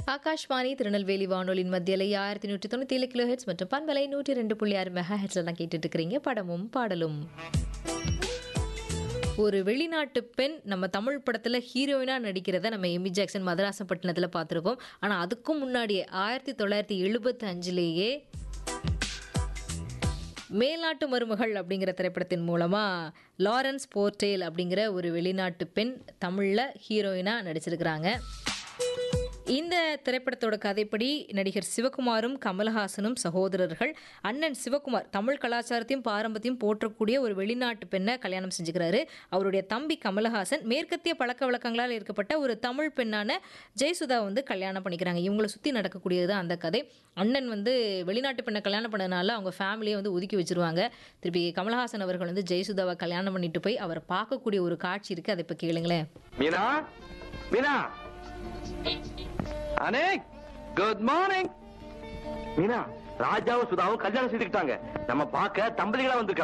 ஆகாஷ்வாணி திருநெல்வேலி வானொலியின் மத்தியில ஆயிரத்தி நூற்றி தொண்ணூத்தி ஏழு கிலோ ஹெட்ஸ் மற்றும் பண்பலை நூற்றி ரெண்டு புள்ளி ஆறு மெகா ஹெட்ஸ்ல தான் கேட்டுட்டு இருக்கிறீங்க படமும் பாடலும் ஒரு வெளிநாட்டு பெண் நம்ம தமிழ் படத்துல ஹீரோயினா நடிக்கிறத நம்ம எமி ஜாக்சன் மதராசப்பட்டினத்துல பார்த்துருக்கோம் ஆனா அதுக்கும் முன்னாடியே ஆயிரத்தி தொள்ளாயிரத்தி எழுபத்தி அஞ்சுலேயே மேல்நாட்டு மருமகள் அப்படிங்கிற திரைப்படத்தின் மூலமா லாரன்ஸ் போர்டேல் அப்படிங்கிற ஒரு வெளிநாட்டு பெண் தமிழ்ல ஹீரோயினா நடிச்சிருக்கிறாங்க இந்த திரைப்படத்தோட கதைப்படி நடிகர் சிவகுமாரும் கமலஹாசனும் சகோதரர்கள் அண்ணன் சிவகுமார் தமிழ் கலாச்சாரத்தையும் பாரம்பரியத்தையும் போற்றக்கூடிய ஒரு வெளிநாட்டு பெண்ணை கல்யாணம் செஞ்சுக்கிறாரு அவருடைய தம்பி கமலஹாசன் மேற்கத்திய பழக்க வழக்கங்களால் இருக்கப்பட்ட ஒரு தமிழ் பெண்ணான ஜெயசுதா வந்து கல்யாணம் பண்ணிக்கிறாங்க இவங்களை சுற்றி நடக்கக்கூடியது தான் அந்த கதை அண்ணன் வந்து வெளிநாட்டு பெண்ணை கல்யாணம் பண்ணனால அவங்க ஃபேமிலியை வந்து ஒதுக்கி வச்சிருவாங்க திருப்பி கமலஹாசன் அவர்கள் வந்து ஜெயசுதாவை கல்யாணம் பண்ணிட்டு போய் அவரை பார்க்கக்கூடிய ஒரு காட்சி இருக்கு அதை இப்போ கேளுங்களேன் மீனா மீனா அனேக் குட் மார்னிங் மீனா ராஜாவும் சுதாவும் கல்யாணம் செய்துக்கிட்டாங்க நம்ம பார்க்க தம்பதிகளா வந்திருக்காங்க